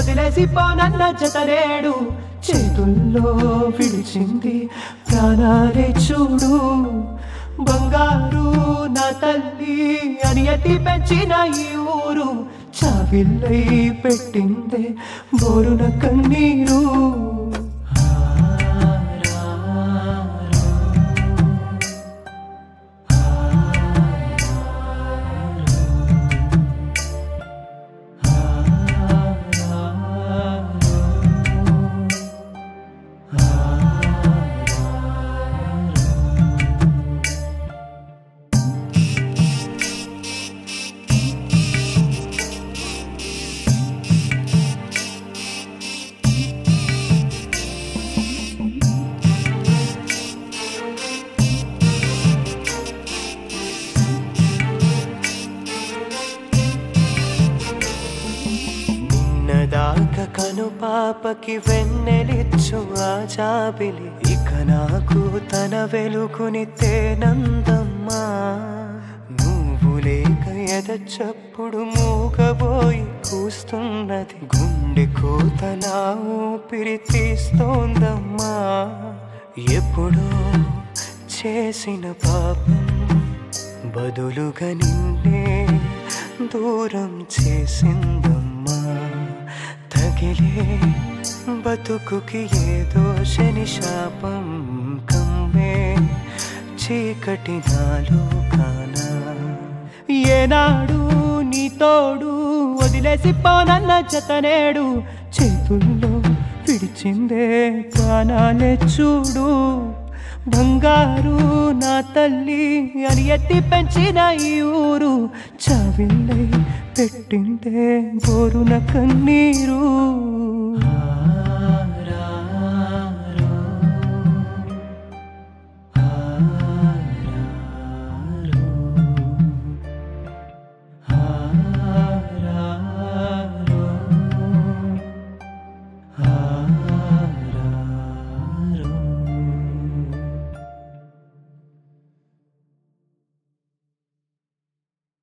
వదిలేసి పోనన్న జతనేడు చేతుల్లో విడిచింది ప్రాణాలే చూడు బంగారు నా తల్లి అని ఎత్తి పెంచిన ఈ ఊరు చావిల్లై పెట్టిందే బోరున కన్నీరు నిన్నదాక కను పాపకి వెన్నెలిచ్చు ఆ జాబిలి ఇక నాకు తన వెలుగుని తేనందమ్మా నువ్వు లేక ఎద చప్పుడు మూగబోయి కూస్తున్నది గుండె కోత నా ఊపిరి తీస్తోందమ్మా ఎప్పుడో చేసిన పాపం బదులుగా నిన్నే దూరం చేసిందమ్మా తగిలే బతుకుకి ఏదో శని శాపం కమ్మే చీకటి నాలో కానా ఏనాడు నీ తోడు వదిలేసి పోనన్న జతనేడు చేతుల్లో విడిచిందే ప్రాణాలే చూడు బంగారు నా తల్లి అని ఎత్తి పెంచిన ఈ ఊరు చావిల్లై పెట్టిందే బోరున కన్నీరు ఆ